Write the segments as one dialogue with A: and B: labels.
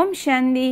A: ഓം ശാന്തി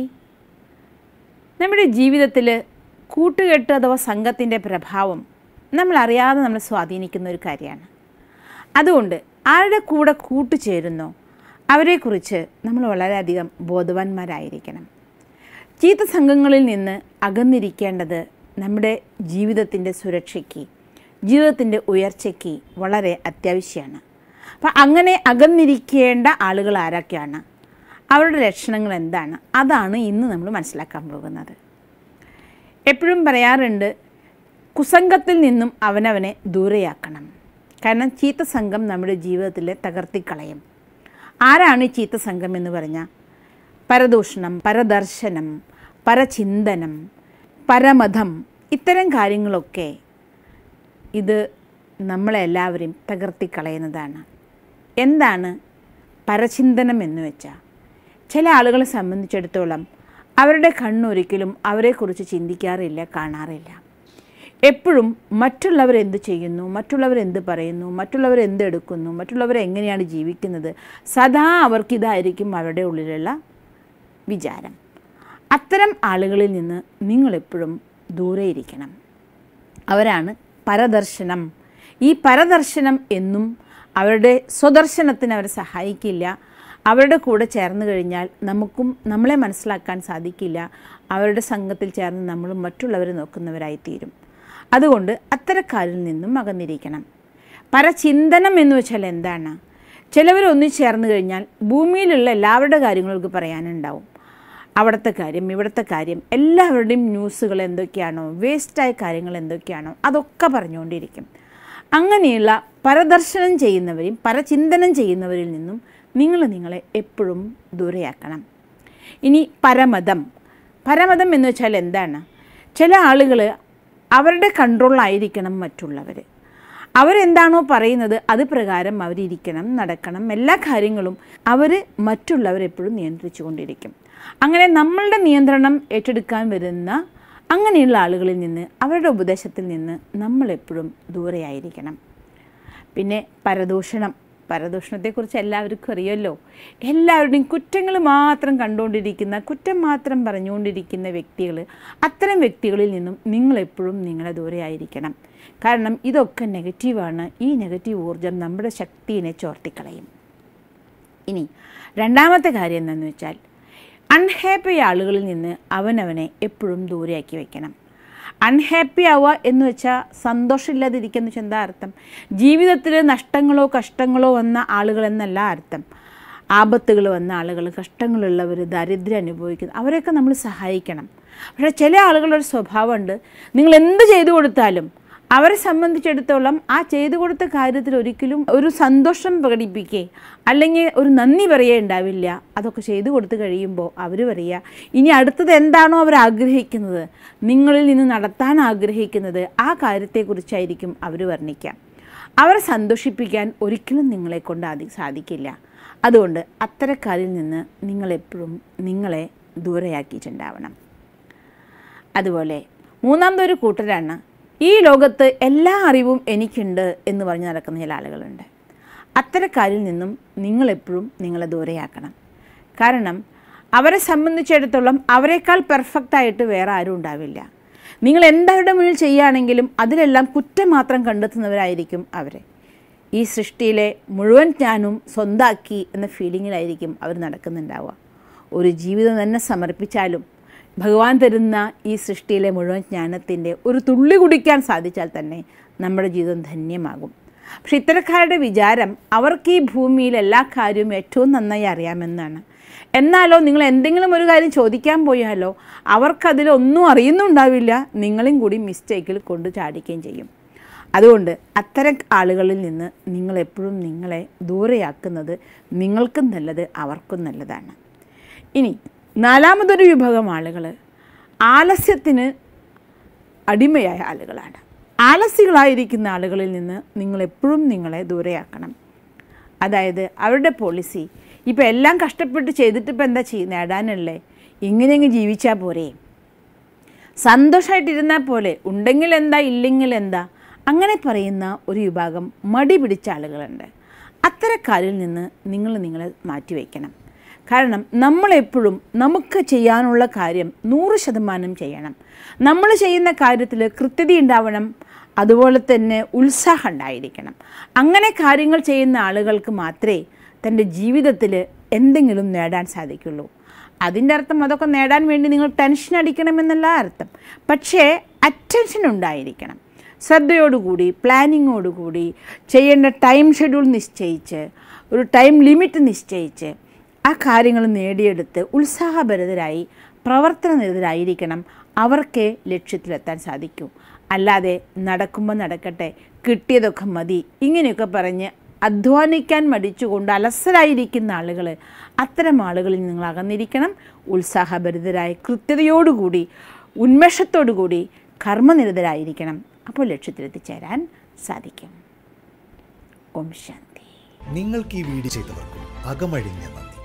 A: നമ്മുടെ ജീവിതത്തിൽ കൂട്ടുകെട്ട് അഥവാ സംഘത്തിൻ്റെ പ്രഭാവം നമ്മൾ അറിയാതെ നമ്മൾ സ്വാധീനിക്കുന്ന ഒരു കാര്യമാണ് അതുകൊണ്ട് ആരുടെ കൂടെ കൂട്ടുചേരുന്നോ അവരെക്കുറിച്ച് നമ്മൾ വളരെയധികം ബോധവാന്മാരായിരിക്കണം ചീത്ത സംഘങ്ങളിൽ നിന്ന് അകന്നിരിക്കേണ്ടത് നമ്മുടെ ജീവിതത്തിൻ്റെ സുരക്ഷയ്ക്ക് ജീവിതത്തിൻ്റെ ഉയർച്ചയ്ക്ക് വളരെ അത്യാവശ്യമാണ് അപ്പം അങ്ങനെ അകന്നിരിക്കേണ്ട ആളുകൾ ആരൊക്കെയാണ് അവരുടെ ലക്ഷണങ്ങൾ എന്താണ് അതാണ് ഇന്ന് നമ്മൾ മനസ്സിലാക്കാൻ പോകുന്നത് എപ്പോഴും പറയാറുണ്ട് കുസംഗത്തിൽ നിന്നും അവനവനെ ദൂരെയാക്കണം കാരണം ചീത്ത സംഘം നമ്മുടെ ജീവിതത്തിൽ തകർത്തിക്കളയും ആരാണ് ഈ ചീത്ത സംഘം എന്ന് പറഞ്ഞാൽ പരദൂഷണം പരദർശനം പരചിന്തനം പരമതം ഇത്തരം കാര്യങ്ങളൊക്കെ ഇത് നമ്മളെല്ലാവരെയും തകർത്തിക്കളയുന്നതാണ് എന്താണ് പരചിന്തനം എന്ന് വെച്ചാൽ ചില ആളുകളെ സംബന്ധിച്ചിടത്തോളം അവരുടെ കണ്ണൊരിക്കലും അവരെക്കുറിച്ച് ചിന്തിക്കാറില്ല കാണാറില്ല എപ്പോഴും മറ്റുള്ളവർ എന്ത് ചെയ്യുന്നു മറ്റുള്ളവർ എന്ത് പറയുന്നു മറ്റുള്ളവർ എന്ത് എടുക്കുന്നു മറ്റുള്ളവർ എങ്ങനെയാണ് ജീവിക്കുന്നത് സദാ അവർക്കിതായിരിക്കും അവരുടെ ഉള്ളിലുള്ള വിചാരം അത്തരം ആളുകളിൽ നിന്ന് നിങ്ങളെപ്പോഴും ദൂരെ ഇരിക്കണം അവരാണ് പരദർശനം ഈ പരദർശനം എന്നും അവരുടെ സ്വദർശനത്തിന് അവരെ സഹായിക്കില്ല അവരുടെ കൂടെ ചേർന്ന് കഴിഞ്ഞാൽ നമുക്കും നമ്മളെ മനസ്സിലാക്കാൻ സാധിക്കില്ല അവരുടെ സംഘത്തിൽ ചേർന്ന് നമ്മൾ മറ്റുള്ളവരെ നോക്കുന്നവരായി തീരും അതുകൊണ്ട് അത്തരക്കാരിൽ നിന്നും അകന്നിരിക്കണം പരചിന്തനം എന്ന് വെച്ചാൽ എന്താണ് ചിലവർ ഒന്നിച്ച് ചേർന്ന് കഴിഞ്ഞാൽ ഭൂമിയിലുള്ള എല്ലാവരുടെ കാര്യങ്ങൾക്ക് പറയാനുണ്ടാവും അവിടുത്തെ കാര്യം ഇവിടുത്തെ കാര്യം എല്ലാവരുടെയും ന്യൂസുകൾ എന്തൊക്കെയാണോ വേസ്റ്റായ കാര്യങ്ങൾ എന്തൊക്കെയാണോ അതൊക്കെ പറഞ്ഞുകൊണ്ടിരിക്കും അങ്ങനെയുള്ള പരദർശനം ചെയ്യുന്നവരെയും പരചിന്തനം ചെയ്യുന്നവരിൽ നിന്നും നിങ്ങൾ നിങ്ങളെ എപ്പോഴും ദൂരെയാക്കണം ഇനി പരമതം പരമതം എന്ന് വെച്ചാൽ എന്താണ് ചില ആളുകൾ അവരുടെ കൺട്രോളിലായിരിക്കണം മറ്റുള്ളവർ അവരെന്താണോ പറയുന്നത് അത് പ്രകാരം അവരിയ്ക്കണം നടക്കണം എല്ലാ കാര്യങ്ങളും അവർ മറ്റുള്ളവരെപ്പോഴും നിയന്ത്രിച്ചു കൊണ്ടിരിക്കും അങ്ങനെ നമ്മളുടെ നിയന്ത്രണം ഏറ്റെടുക്കാൻ വരുന്ന അങ്ങനെയുള്ള ആളുകളിൽ നിന്ന് അവരുടെ ഉപദേശത്തിൽ നിന്ന് നമ്മളെപ്പോഴും ദൂരെയായിരിക്കണം പിന്നെ പരദൂഷണം പരദൂഷണത്തെക്കുറിച്ച് എല്ലാവർക്കും അറിയാമല്ലോ എല്ലാവരുടെയും കുറ്റങ്ങൾ മാത്രം കണ്ടുകൊണ്ടിരിക്കുന്ന കുറ്റം മാത്രം പറഞ്ഞുകൊണ്ടിരിക്കുന്ന വ്യക്തികൾ അത്തരം വ്യക്തികളിൽ നിന്നും നിങ്ങളെപ്പോഴും നിങ്ങളെ ദൂരെയായിരിക്കണം കാരണം ഇതൊക്കെ നെഗറ്റീവാണ് ഈ നെഗറ്റീവ് ഊർജം നമ്മുടെ ശക്തിയെ ചോർത്തിക്കളയും ഇനി രണ്ടാമത്തെ കാര്യം എന്താണെന്ന് വെച്ചാൽ അൺഹാപ്പി ആളുകളിൽ നിന്ന് അവനവനെ എപ്പോഴും ദൂരെയാക്കി വെക്കണം അൺഹാപ്പി ആവുക എന്ന് വെച്ചാൽ സന്തോഷമില്ലാതിരിക്കുക വെച്ചാൽ എന്താ അർത്ഥം ജീവിതത്തിൽ നഷ്ടങ്ങളോ കഷ്ടങ്ങളോ വന്ന ആളുകൾ എന്നല്ല അർത്ഥം ആപത്തുകൾ വന്ന ആളുകൾ കഷ്ടങ്ങളുള്ളവർ ദാരിദ്ര്യം അനുഭവിക്കുന്ന അവരെയൊക്കെ നമ്മൾ സഹായിക്കണം പക്ഷേ ചില ആളുകളുടെ സ്വഭാവമുണ്ട് നിങ്ങൾ എന്ത് ചെയ്തു കൊടുത്താലും അവരെ സംബന്ധിച്ചിടത്തോളം ആ ചെയ്തു കൊടുത്ത കാര്യത്തിൽ ഒരിക്കലും ഒരു സന്തോഷം പ്രകടിപ്പിക്കേ അല്ലെങ്കിൽ ഒരു നന്ദി പറയേ ഉണ്ടാവില്ല അതൊക്കെ ചെയ്തു കൊടുത്തു കഴിയുമ്പോൾ അവർ പറയുക ഇനി അടുത്തത് എന്താണോ അവർ ആഗ്രഹിക്കുന്നത് നിങ്ങളിൽ നിന്ന് നടത്താൻ ആഗ്രഹിക്കുന്നത് ആ കാര്യത്തെക്കുറിച്ചായിരിക്കും അവർ വർണ്ണിക്കുക അവരെ സന്തോഷിപ്പിക്കാൻ ഒരിക്കലും നിങ്ങളെ കൊണ്ട് അതി സാധിക്കില്ല അതുകൊണ്ട് അത്തരക്കാരിൽ നിന്ന് നിങ്ങളെപ്പോഴും നിങ്ങളെ ദൂരെയാക്കിയിട്ടുണ്ടാവണം അതുപോലെ മൂന്നാമതൊരു കൂട്ടരാണ് ഈ ലോകത്ത് എല്ലാ അറിവും എനിക്കുണ്ട് എന്ന് പറഞ്ഞ് നടക്കുന്ന ചില ആളുകളുണ്ട് അത്തരക്കാരിൽ നിന്നും നിങ്ങളെപ്പോഴും നിങ്ങളെ ദൂരെയാക്കണം കാരണം അവരെ സംബന്ധിച്ചിടത്തോളം അവരെക്കാൾ പെർഫെക്റ്റായിട്ട് വേറെ ആരും ഉണ്ടാവില്ല നിങ്ങൾ എന്താവരുടെ മുന്നിൽ ചെയ്യുകയാണെങ്കിലും അതിലെല്ലാം കുറ്റം മാത്രം കണ്ടെത്തുന്നവരായിരിക്കും അവർ ഈ സൃഷ്ടിയിലെ മുഴുവൻ ജ്ഞാനവും സ്വന്താക്കി എന്ന ഫീലിങ്ങിലായിരിക്കും അവർ നടക്കുന്നുണ്ടാവുക ഒരു ജീവിതം തന്നെ സമർപ്പിച്ചാലും ഭഗവാൻ തരുന്ന ഈ സൃഷ്ടിയിലെ മുഴുവൻ ജ്ഞാനത്തിൻ്റെ ഒരു തുള്ളി കുടിക്കാൻ സാധിച്ചാൽ തന്നെ നമ്മുടെ ജീവിതം ധന്യമാകും പക്ഷെ ഇത്തരക്കാരുടെ വിചാരം അവർക്ക് ഈ ഭൂമിയിൽ എല്ലാ കാര്യവും ഏറ്റവും നന്നായി അറിയാമെന്നാണ് എന്നാലോ നിങ്ങൾ എന്തെങ്കിലും ഒരു കാര്യം ചോദിക്കാൻ പോയാലോ അവർക്കതിലൊന്നും അറിയുന്നുണ്ടാവില്ല നിങ്ങളും കൂടി മിസ്റ്റേക്കിൽ കൊണ്ട് ചാടിക്കുകയും ചെയ്യും അതുകൊണ്ട് അത്തരം ആളുകളിൽ നിന്ന് നിങ്ങളെപ്പോഴും നിങ്ങളെ ദൂരെയാക്കുന്നത് നിങ്ങൾക്കും നല്ലത് അവർക്കും നല്ലതാണ് ഇനി നാലാമതൊരു വിഭാഗം ആളുകൾ ആലസ്യത്തിന് അടിമയായ ആളുകളാണ് ആലസ്യങ്ങളായിരിക്കുന്ന ആളുകളിൽ നിന്ന് നിങ്ങളെപ്പോഴും നിങ്ങളെ ദൂരെയാക്കണം അതായത് അവരുടെ പോളിസി ഇപ്പോൾ എല്ലാം കഷ്ടപ്പെട്ട് ചെയ്തിട്ട് ഇപ്പോൾ എന്താ ചെയ്യ നേടാനുള്ളേ ഇങ്ങനെയങ്ങ് ജീവിച്ചാൽ പോരേ സന്തോഷമായിട്ടിരുന്നാൽ പോലെ ഉണ്ടെങ്കിൽ എന്താ ഇല്ലെങ്കിൽ എന്താ അങ്ങനെ പറയുന്ന ഒരു വിഭാഗം മടി പിടിച്ച ആളുകളുണ്ട് അത്തരക്കാരിൽ നിന്ന് നിങ്ങൾ നിങ്ങളെ മാറ്റിവെക്കണം കാരണം നമ്മളെപ്പോഴും നമുക്ക് ചെയ്യാനുള്ള കാര്യം നൂറ് ശതമാനം ചെയ്യണം നമ്മൾ ചെയ്യുന്ന കാര്യത്തിൽ കൃത്യത ഉണ്ടാവണം അതുപോലെ തന്നെ ഉത്സാഹം ഉണ്ടായിരിക്കണം അങ്ങനെ കാര്യങ്ങൾ ചെയ്യുന്ന ആളുകൾക്ക് മാത്രമേ തൻ്റെ ജീവിതത്തിൽ എന്തെങ്കിലും നേടാൻ സാധിക്കുള്ളൂ അതിൻ്റെ അർത്ഥം അതൊക്കെ നേടാൻ വേണ്ടി നിങ്ങൾ ടെൻഷൻ അടിക്കണമെന്നല്ല അർത്ഥം പക്ഷേ അറ്റൻഷൻ ഉണ്ടായിരിക്കണം ശ്രദ്ധയോടുകൂടി പ്ലാനിങ്ങോടുകൂടി ചെയ്യേണ്ട ടൈം ഷെഡ്യൂൾ നിശ്ചയിച്ച് ഒരു ടൈം ലിമിറ്റ് നിശ്ചയിച്ച് ആ കാര്യങ്ങൾ നേടിയെടുത്ത് ഉത്സാഹഭരിതരായി പ്രവർത്തനനിരതരായിരിക്കണം അവർക്ക് ലക്ഷ്യത്തിലെത്താൻ സാധിക്കൂ അല്ലാതെ നടക്കുമ്പോൾ നടക്കട്ടെ കിട്ടിയതൊക്കെ മതി ഇങ്ങനെയൊക്കെ പറഞ്ഞ് അധ്വാനിക്കാൻ മടിച്ചുകൊണ്ട് അലസരായിരിക്കുന്ന ആളുകൾ അത്തരം ആളുകളിൽ നിങ്ങൾ അകന്നിരിക്കണം ഉത്സാഹഭരിതരായി കൃത്യതയോടുകൂടി ഉന്മേഷത്തോടുകൂടി കർമ്മനിരതരായിരിക്കണം അപ്പോൾ ലക്ഷ്യത്തിലെത്തിച്ചേരാൻ സാധിക്കും ഓം ശാന്തി
B: നിങ്ങൾക്ക് ഈ വീഡിയോ ചെയ്തവർക്കും അകമഴിഞ്ഞ നന്ദി